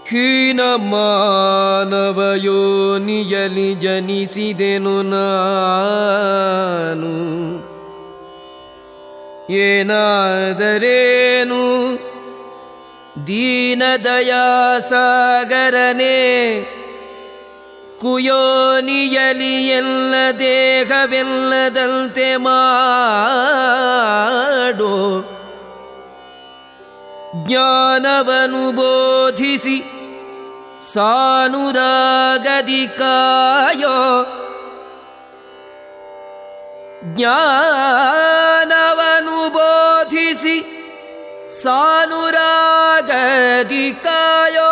ಹೀನ ಮಾನವ ಯೋನಿಯಲಿ ಜನಿಸಿದೆನು ನಾನು ಏನಾದರೇನು ದೀನದಯಾ ಸಾಗರನೇ ಕುಯೋನಿಯಲಿ ಎಲ್ಲ ದೇಹವೆಲ್ಲದಂತೆ ಮಾಡೋ ಜ್ಞಾನವನು ಬೋಧಿಸಿ ಸಾನುರಾಗದಿ ಕಾಯೋ ಜ್ಞಾನವನು ಬೋಧಿಸಿ ಸಾನುರಾಗದಿ ಕಾಯೋ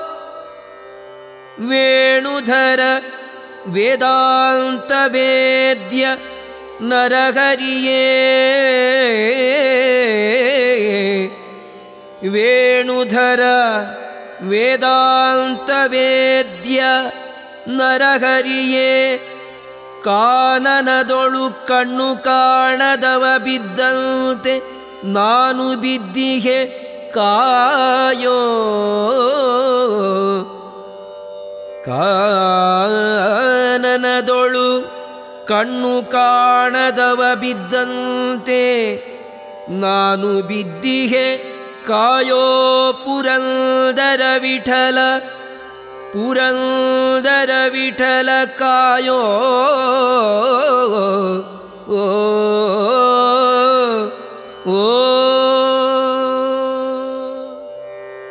ವೇಣುಧರ ವೇದಾಂತ ವೇದ್ಯ ನರಹರಿಯೇ ವೇಣುಧರ ವೇದಾಂತ ವೇದ್ಯ ನರಹರಿಯೇ ಕಾನನದೊಳು ಕಣ್ಣು ಕಾಣದವ ಬಿದ್ದಂತೆ ನಾನು ಬಿದ್ದಿಗೆ ಕಾಯೋ ಕಾನನದೊಳು ಕಣ್ಣು ಕಾಣದವ ಬಿದ್ದಂತೆ ನಾನು ಬಿದ್ದಿಗೆ ಕಾಯೋ ಪುರಂದರ ವಿಠಲ ಪುರಂದರ ವಿಠಲ ಕಾಯೋ ಓ ಓ